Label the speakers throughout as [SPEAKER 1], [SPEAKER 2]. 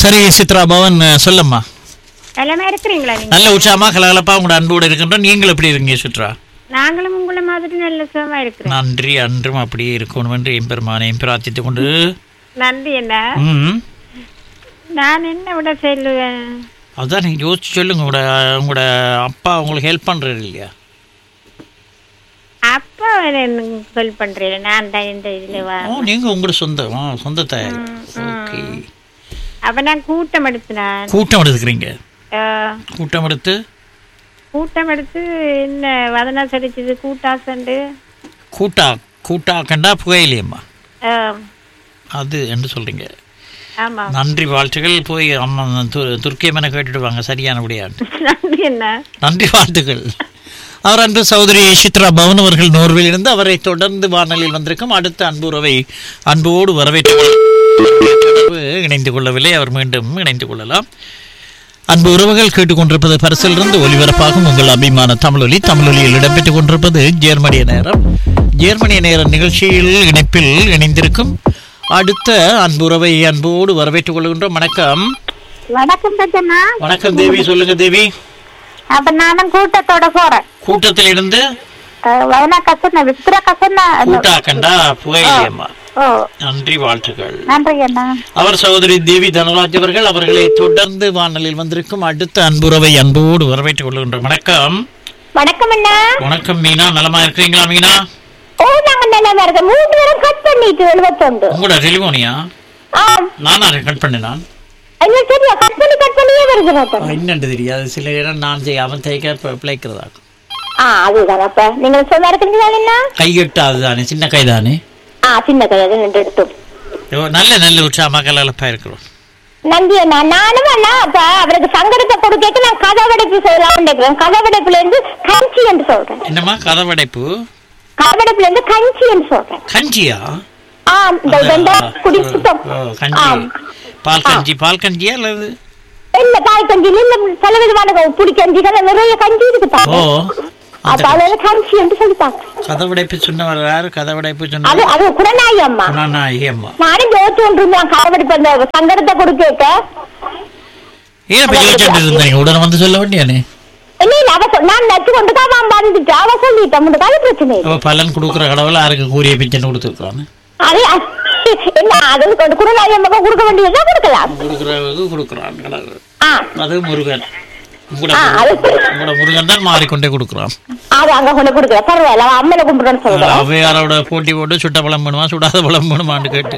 [SPEAKER 1] சரி சித்ரா பவன் அஹ், சொல்லம்மா
[SPEAKER 2] எல்லாமே இருக்கிறீங்களா நீங்க
[SPEAKER 1] நல்ல உற்சாகமா கலகலப்பா உங்களோட அன்போடு இருக்கின்றோம் நீங்கள் எப்படி இருக்கீங்க சித்ரா
[SPEAKER 2] நாங்களும் உங்களை மாதிரி நல்ல சுகமா இருக்கிறோம்
[SPEAKER 1] நன்றி அன்றும் அப்படியே இருக்கணும் என்று எம்பெருமானையும் பிரார்த்தித்துக் கொண்டு
[SPEAKER 2] நன்றி என்ன
[SPEAKER 1] ம்
[SPEAKER 2] நான் என்ன விட சொல்லுவேன்
[SPEAKER 1] அதான் நீங்கள் யோசிச்சு சொல்லுங்க உங்களோட உங்களோட அப்பா உங்களுக்கு ஹெல்ப் பண்றாரு இல்லையா
[SPEAKER 2] அப்பா சொல் பண்றேன் நான் தான் இந்த இதுல வா
[SPEAKER 1] ஓ நீங்க உங்களோட சொந்த ஆ, சொந்த தாய் ஓகே
[SPEAKER 2] அப்ப நான் கூட்டம் எடுத்தினான்
[SPEAKER 1] கூட்டம் எடுத்துக்கிறீங்க
[SPEAKER 2] அஹ்,
[SPEAKER 1] கூட்டம் எடுத்து
[SPEAKER 2] கூட்டம் எடுத்து என்ன வதனா சரிச்சது கூட்டாசண்டு
[SPEAKER 1] கூட்டா கூட்டா கண்டா புகையிலையம்மா
[SPEAKER 2] அஹ்,
[SPEAKER 1] அது என்று சொல்றீங்க
[SPEAKER 2] ஆமா
[SPEAKER 1] நன்றி வாழ்த்துக்கள் போய் அம்மா து- துர்க்கியம்மனை கேட்டுட்டு வாங்க சரியானபடியாண்டு
[SPEAKER 2] நன்றி என்ன
[SPEAKER 1] நன்றி வாழ்த்துக்கள் அவர் அன்று சகோதரி சித்ரா பவன் அவர்கள் நோர்வில் இருந்து அவரை தொடர்ந்து வானொலியில் வந்திருக்கும் அடுத்த அன்புறவை அன்போடு வரவேற்று இணைந்து கொள்ளவில்லை அவர் மீண்டும் இணைந்து கொள்ளலாம் அன்பு உறவுகள் கேட்டுக்கொண்டிருப்பது பரிசிலிருந்து ஒலிபரப்பாகும் உங்கள் அபிமான தமிழொலி தமிழொலியில் இடம்பெற்றுக் கொண்டிருப்பது ஜெர்மனிய நேரம் ஜெர்மனிய நேர நிகழ்ச்சியில் இணைப்பில் இணைந்திருக்கும் அடுத்த அன்புறவை அன்போடு வரவேற்றுக் கொள்கின்றோம் வணக்கம்
[SPEAKER 2] வணக்கம் தச்சண்ணா
[SPEAKER 1] வணக்கம் தேவி சொல்லுங்க தேவி
[SPEAKER 2] அப்ப நானும் கூட்டத்தோட போறேன்
[SPEAKER 1] கூட்டத்தில் இருந்து
[SPEAKER 2] வதனா கசன விஸ்திர கசன
[SPEAKER 1] கூட்டாக்கண்டா புகையிலையம்மா
[SPEAKER 2] ஓ
[SPEAKER 1] நன்றி வாழ்த்துக்கள்
[SPEAKER 2] நன்றி அண்ணா
[SPEAKER 1] அவர் சகோதரி தேவி தனராஜ் அவர்கள் அவர்களை தொடர்ந்து வானலில் வந்திருக்கும் அடுத்த அன்புறவை அன்போடு வரவேற்றுக் கொள்கின்றோம் வணக்கம்
[SPEAKER 2] வணக்கம் அண்ணா
[SPEAKER 1] வணக்கம் மீனா நலமா இருக்கிறீங்களா மீனா
[SPEAKER 2] ஓ நாங்க நல்லா இருக்கோம் மூணு பேரும் கட் பண்ணிட்டு எழுபத்தொண்டு
[SPEAKER 1] உங்களோட டெலிபோனியா
[SPEAKER 2] ஆ
[SPEAKER 1] நானா கட் பண்ணினான்
[SPEAKER 2] எங்களுக்கு தெரியும் கட் பண்ணி கட் பண்ணியே வருது
[SPEAKER 1] என்னண்டு தெரியாது சில நேரம் நான் செய்ய அவன் தேய்க்க பிழைக்கிறதா
[SPEAKER 2] ஆ அதுதான் அப்ப நீங்க சொன்ன இருக்கிறீங்களா என்ன
[SPEAKER 1] கையெட்டாது தானே சின்ன கை தானே
[SPEAKER 2] ஆ சின்ன கையாது நின்று எடுத்தோம்
[SPEAKER 1] ஐயோ, நல்ல நல்ல உற்சாகமா கலகலப்பா இருக்கிறோம்
[SPEAKER 2] நன்றி அண்ணா நானும் அண்ணா அப்ப அவருக்கு சங்கடத்தை கொடுக்க நான் கதவடைப்பு செய்யலாம் நினைக்கிறேன் கதவடைப்புல இருந்து கஞ்சி என்று சொல்றேன்
[SPEAKER 1] என்னம்மா கதவடைப்பு
[SPEAKER 2] கதவடைப்புல இருந்து கஞ்சி என்று சொல்றேன்
[SPEAKER 1] கஞ்சியா
[SPEAKER 2] ஆ இந்த
[SPEAKER 1] அந்த-
[SPEAKER 2] ரெண்டா குடிச்சிட்டோம்
[SPEAKER 1] ஓ, கஞ்சி
[SPEAKER 2] ஆம்.
[SPEAKER 1] பால் கஞ்சி பால் கஞ்சியா அல்லது
[SPEAKER 2] இல்ல தாய் கஞ்சி இல்ல பல விதமான புடி கஞ்சிகள் நிறைய கஞ்சி இருக்கு
[SPEAKER 1] ஓ
[SPEAKER 2] பாருங்க
[SPEAKER 1] அந்த
[SPEAKER 2] அப்ப அதுல கஞ்சி என்று சொல்லிட்டாங்க
[SPEAKER 1] கதவடைப்பு சொன்னவர் யாரு கதவடைப்பு
[SPEAKER 2] அது
[SPEAKER 1] சொன்னவர்
[SPEAKER 2] அது குணநாயி அம்மா
[SPEAKER 1] குணநாயகி அம்மா
[SPEAKER 2] நானும் ஜோதிச்சு ஒன்று கதவடைப்பு அந்த சங்கடத்தை கொடுக்க
[SPEAKER 1] ஏன் இப்ப யோசிச்சுட்டு இருந்தீங்க உடனே வந்து சொல்ல வேண்டியானே
[SPEAKER 2] இல்ல இல்ல அவ சொ- நான் நச்சு கொண்டு தான் நான் வந்துட்டு அவ சொல்லிட்டேன் முன்னாடி அது பிரச்சனை இல்லை
[SPEAKER 1] அவ பலன் கொடுக்குற கடவுள் யாருக்கு கூறிய பிச்சை கொடுத்துருக்கான்னு
[SPEAKER 2] அது என்ன அது கொண்டு குணநாயகி அம்மா கொடுக்க வேண்டியதுதான் கொடுக்கலாம்
[SPEAKER 1] கொடுக்குறவங்க கொடுக்குறான் கடவுள்
[SPEAKER 2] ஆ
[SPEAKER 1] அது முருகன் உங்களோட
[SPEAKER 2] ஆ, அது-
[SPEAKER 1] உங்களோட முருகன் தான் மாறிக்கொண்டே கொடுக்குறான்
[SPEAKER 2] அது அங்க கொண்டு கொடுக்கல பரவாயில்ல அவன் அம்மனை கும்பிடுறேன்னு சொல்றேன்
[SPEAKER 1] அவையாரோட போட்டி போட்டு சுட்ட பழம் வேணுமா சுடாத பழம் வேணுமான்னு கேட்டு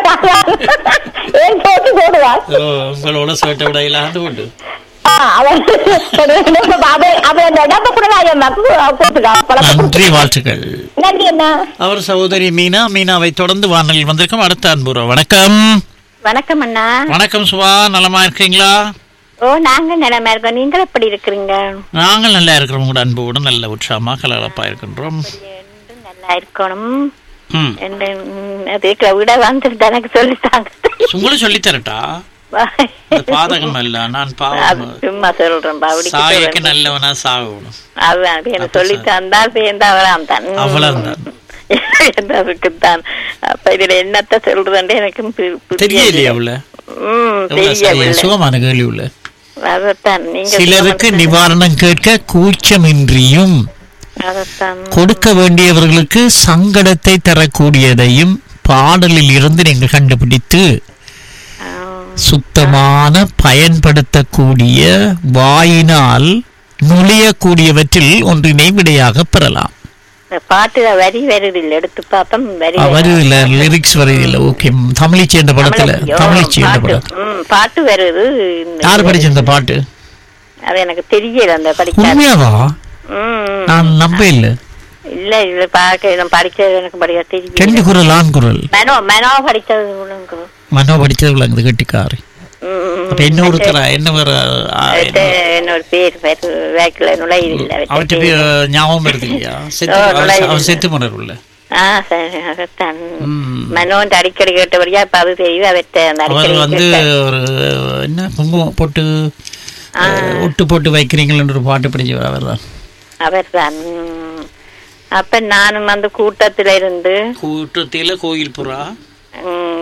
[SPEAKER 2] ஏன் போட்டு போடுவான்
[SPEAKER 1] ஓ, உங்களோட சேட்டை விடையிலான்னு போட்டு
[SPEAKER 2] ஆ, அவன் அவன் அவன் அந்த டப்ப குணநாயகி அம்மாக்கு கொடுத்துட்டான் பழக்கம்
[SPEAKER 1] நன்றி வாழ்த்துக்கள்
[SPEAKER 2] நன்றி அண்ணா
[SPEAKER 1] அவர் சகோதரி மீனா மீனாவை தொடர்ந்து வானலில் வந்திருக்கும் அடுத்த அன்புறவு வணக்கம்
[SPEAKER 2] வணக்கம் அண்ணா
[SPEAKER 1] வணக்கம் சுபா நலமா இருக்கீங்களா
[SPEAKER 2] ஓ நாங்க நிலைமை இருக்கோம் நீங்கள் எப்படி இருக்கிறீங்க
[SPEAKER 1] நாங்கள் நல்லா இருக்கிறோம் உங்களோட அன்போடு நல்ல உற்சாகமா கலகலப்பா இருக்கின்றோம்
[SPEAKER 2] என்றும் நல்லா இருக்கணும்
[SPEAKER 1] ம்
[SPEAKER 2] என்று ம், அதுக்கு விட வந்துட்டு எனக்கு சொல்லிட்டாங்க
[SPEAKER 1] உங்களுக்கு சொல்லித் தரட்டா அது பாதகம் அல்ல நான்
[SPEAKER 2] அது
[SPEAKER 1] பாவம்
[SPEAKER 2] சும்மா சொல்றேன் பாவடிக்கு
[SPEAKER 1] சாயக்கு
[SPEAKER 2] சொல்றேன்.
[SPEAKER 1] நல்லவனா சாகணும்
[SPEAKER 2] அதுதான் அது எனக்கு சொல்லி தந்தால் சேர்ந்து அவராம் தான் ம்.
[SPEAKER 1] அவ்வளவுதான்
[SPEAKER 2] அதுக்குத்தான் அப்ப இதுல என்னத்த சொல்றதுன்னு எனக்கு பு- புரியல.
[SPEAKER 1] தெரியலையே அவள
[SPEAKER 2] ம்
[SPEAKER 1] எவ்வளவு சரியா
[SPEAKER 2] தெரியவில்லை
[SPEAKER 1] சுகமான கேள்வி உள்ள
[SPEAKER 2] அதைத்தான் நீங்க
[SPEAKER 1] சிலருக்கு நிவாரணம் கேட்க கூச்சமின்றியும்
[SPEAKER 2] அதைத்தான்
[SPEAKER 1] கொடுக்க வேண்டியவர்களுக்கு சங்கடத்தை தரக்கூடியதையும் பாடலில் இருந்து நீங்கள் கண்டுபிடித்து
[SPEAKER 2] ஆ,
[SPEAKER 1] சுத்தமான பயன்படுத்தக்கூடிய வாயினால் நுழையக்கூடியவற்றில் ஒன்றினை விடையாக பெறலாம்
[SPEAKER 2] இந்த பாட்டுல வரி வருதில்லை எடுத்து பார்த்தோம் வரி
[SPEAKER 1] வருதில்ல லிரிக்ஸ் வருதில்ல ஓகே தமிழிச்சி என்ற படத்துல
[SPEAKER 2] தமிழச்சியோ,
[SPEAKER 1] தமிழிச்சி என்ற
[SPEAKER 2] பாட்டு
[SPEAKER 1] படம்
[SPEAKER 2] ம், பாட்டு வருது இந்த-
[SPEAKER 1] யார் படிச்ச இந்த பாட்டு
[SPEAKER 2] அது எனக்கு தெரியல அந்த படிக்க
[SPEAKER 1] உண்மையாவா
[SPEAKER 2] ம்
[SPEAKER 1] நான் நம்ப இல்ல
[SPEAKER 2] இல்ல இல்ல பார்க்க நான் படிச்சது எனக்கு படிக்க தெரியல
[SPEAKER 1] ரெண்டு குரல் ஆண் குரல்
[SPEAKER 2] மெனோ மெனோ படிச்சது உனக்கு.
[SPEAKER 1] மனோ படிச்சது விளங்குது கெட்டிக்காரு
[SPEAKER 2] ம்,
[SPEAKER 1] அப்ப என்ன ஒருத்தரா என்ன வேற ஆ,
[SPEAKER 2] அது என்னோட பேர் பேரு வேக்கில நுழையில்லை
[SPEAKER 1] அவர்கிட்ட பேர் ஞாபகம் வருது இல்லையா செத்து
[SPEAKER 2] ஓ,
[SPEAKER 1] அவர்
[SPEAKER 2] நுழையுது.
[SPEAKER 1] அவர் செத்து மலர் உள்ள
[SPEAKER 2] ஆ சரி அதைத்தான்
[SPEAKER 1] ம்.
[SPEAKER 2] மனோன் அடிக்கடி கேட்டபடியா இப்ப அது தெரியுது அவர்கிட்ட அந்த
[SPEAKER 1] அவர்
[SPEAKER 2] அடிக்கடி
[SPEAKER 1] வந்து
[SPEAKER 2] கேட்ட-
[SPEAKER 1] ஒரு என்ன குங்குமம் போட்டு அஹ், ஒட்டு போட்டு வைக்கிறீங்களேன்னு ஒரு பாட்டு படிச்சவர் அவர் தான்
[SPEAKER 2] அவர்தான் ம். அப்ப நானும் அந்த கூட்டத்துல இருந்து
[SPEAKER 1] கூட்டத்தில கோயில் புறா
[SPEAKER 2] ம்,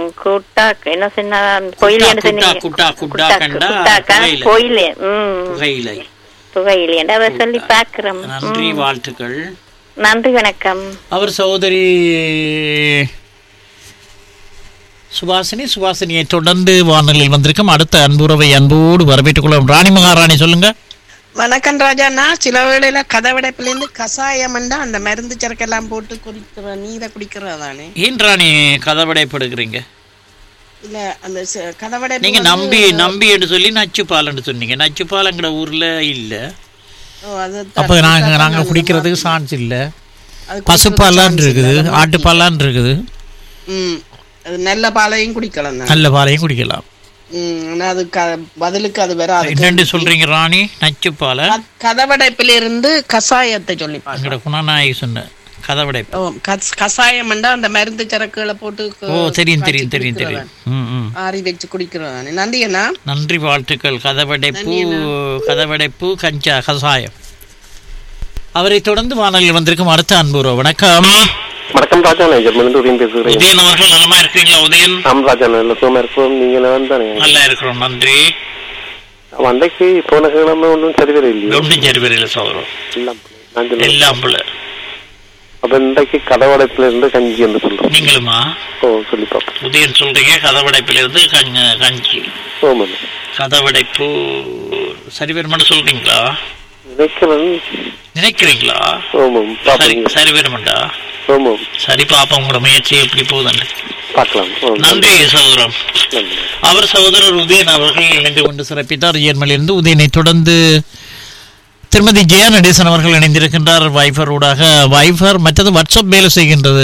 [SPEAKER 2] கூட்டாக்கு என்ன சொன்னா கோயில் என்ன
[SPEAKER 1] குட்டா,
[SPEAKER 2] சொன்னீங்க
[SPEAKER 1] குட்டா, குட்டா, கண்டா,
[SPEAKER 2] குட்டாக்கா
[SPEAKER 1] புகையிலை.
[SPEAKER 2] கோயிலே ம்
[SPEAKER 1] புகையிலை
[SPEAKER 2] புகையிலே அதை சொல்லி பாக்குறோம்
[SPEAKER 1] நன்றி வாழ்த்துக்கள்
[SPEAKER 2] நன்றி வணக்கம்
[SPEAKER 1] அவர் சகோதரி சுபாசினி சுபாசினியை தொடர்ந்து வானொலியில் வந்திருக்கும் அடுத்த அன்புறவை அன்போடு வரவேற்றுக் கொள்ளும் ராணி மகாராணி சொல்லுங்க
[SPEAKER 3] வணக்கம் ராஜா நான் சில வேளையில கதவடைப்புல இருந்து கசாயம்ண்டா அந்த மருந்து சரக்கெல்லாம் போட்டு குடிக்கிற நீரை குடிக்கிறதானே
[SPEAKER 1] ஏன் ராணி கதவடைப்படுகிறீங்க
[SPEAKER 3] இல்ல அந்த ச- கதவடைப்பு
[SPEAKER 1] நீங்க
[SPEAKER 3] வந்து-
[SPEAKER 1] நம்பி நம்பி என்று சொல்லி நச்சு பால்னு சொன்னீங்க நச்சு பாலங்கிற ஊர்ல இல்ல
[SPEAKER 3] ஓ, அது
[SPEAKER 1] அப்ப நாங்க நாங்க குடிக்கிறதுக்கு சான்ஸ் இல்ல
[SPEAKER 3] அது
[SPEAKER 1] பசுப்பாலான் இருக்குது ஆட்டுப்பாலான் இருக்குது
[SPEAKER 3] ம் அது நல்ல பாலையும் குடிக்கலாம் தான்
[SPEAKER 1] நல்ல பாலையும் குடிக்கலாம்
[SPEAKER 3] ம் ஆனா அது க- பதிலுக்கு அது வராது
[SPEAKER 1] என்னண்டு சொல்றீங்க ராணி நச்சு பாலை
[SPEAKER 3] க- கதவடைப்புல இருந்து கசாயத்தை சொல்லி பாருங்க
[SPEAKER 1] எங்கட குணநாயகி சொன்ன கதவடைப்பு
[SPEAKER 3] ஓ கஸ்- கசாயம்ண்டா அந்த மருந்து சரக்குகளை போட்டு கு-
[SPEAKER 1] ஓ தெரியும் தெரியும்
[SPEAKER 3] காய்ச்சி
[SPEAKER 1] தெரியும்
[SPEAKER 3] குடிக்கிறதானே.
[SPEAKER 1] தெரியும் ம் ம்
[SPEAKER 3] ஆறி வச்சு குடிக்கிறதானே நன்றி அண்ணா
[SPEAKER 1] நன்றி வாழ்த்துக்கள் கதவடைப்பு கதவடைப்பு கஞ்சா கசாயம் அவரை தொடர்ந்து வானொலியில் வந்திருக்கும் அடுத்த அன்புறவு வணக்கம்
[SPEAKER 4] வணக்கம் ராஜா நான் ஜெர்மனிலிருந்து உதயம் பேசுகிறேன்
[SPEAKER 1] உதயன் அவர்கள் நலமா இருக்கீங்களா உதயன்
[SPEAKER 4] ஆம் ராஜா நல்ல சுகமா இருக்கும் நீங்க நல்லா தானே
[SPEAKER 1] நல்லா இருக்கிறோம் நன்றி
[SPEAKER 4] அன்றைக்கு போன கிழமை ஒன்றும் சரிவர இல்லையோ
[SPEAKER 1] ஒன்றும் சரிவரையில் சோதரம்
[SPEAKER 4] எல்லாம் நான் சொன்னேன்.
[SPEAKER 1] எல்லாம் போல
[SPEAKER 4] அப்ப இன்றைக்கு கதவடைப்புல இருந்து கஞ்சி என்று சொல்றோம்
[SPEAKER 1] நீங்களுமா
[SPEAKER 4] ஓ சொல்லி பார்ப்போம்
[SPEAKER 1] உதயன் சொல்றீங்க கதவடைப்பிலிருந்து கஞ்ச கஞ்சி
[SPEAKER 4] ஓமன்
[SPEAKER 1] கதவடைப்பு சரி வருமானு சொல்றீங்களா
[SPEAKER 4] நினைக்கிறேன்
[SPEAKER 1] நினைக்கிறீங்களா
[SPEAKER 4] ஓமம்
[SPEAKER 1] சரி
[SPEAKER 4] பாப்பீங்க
[SPEAKER 1] சரி வருமாண்டா
[SPEAKER 4] ஓமம்
[SPEAKER 1] சரி பாப்போம் உங்களோட முயற்சி எப்படி போகுதுன்னு
[SPEAKER 4] பார்க்கலாம் ஓ,
[SPEAKER 1] நன்றி சகோதரம்
[SPEAKER 4] நன்றி
[SPEAKER 1] அவர் சகோதரர் உதயன் அவர்கள் இணைந்து கொண்டு சிறப்பித்தார் ஜெர்மனிலிருந்து உதயனை தொடர்ந்து திருமதி ஜெயா நடேசன் அவர்கள் இணைந்திருக்கின்றார் வைஃபர் ஊடாக வைஃபர் மற்றது வாட்ஸ்அப் வேலை செய்கின்றது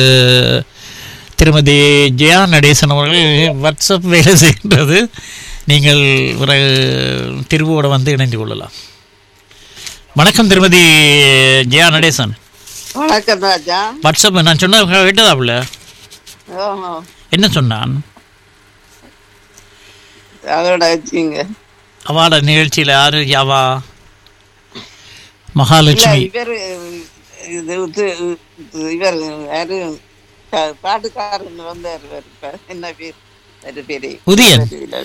[SPEAKER 1] திருமதி ஜெயா நடேசன் அவர்கள் வாட்ஸ்அப் வேலை செய்கின்றது நீங்கள் ஒரு திருவோடு வந்து இணைந்து கொள்ளலாம் வணக்கம் திருமதி ஜெயா நடேசன்
[SPEAKER 3] வணக்கம் ராஜா
[SPEAKER 1] வாட்ஸ்அப் நான் சொன்ன கேட்டதாப்புல என்ன சொன்னான்
[SPEAKER 3] அதோட வச்சுங்க
[SPEAKER 1] அவாட நிகழ்ச்சியில் யாரு யாவா மகாலட்சுமி
[SPEAKER 3] இவர் இது இது- இவர் யாரு க- பாட்டுக்காரன் வந்தார் இவர் இப்ப. என்ன பேர் அது பேரு
[SPEAKER 1] உதயன்
[SPEAKER 3] தெரியல.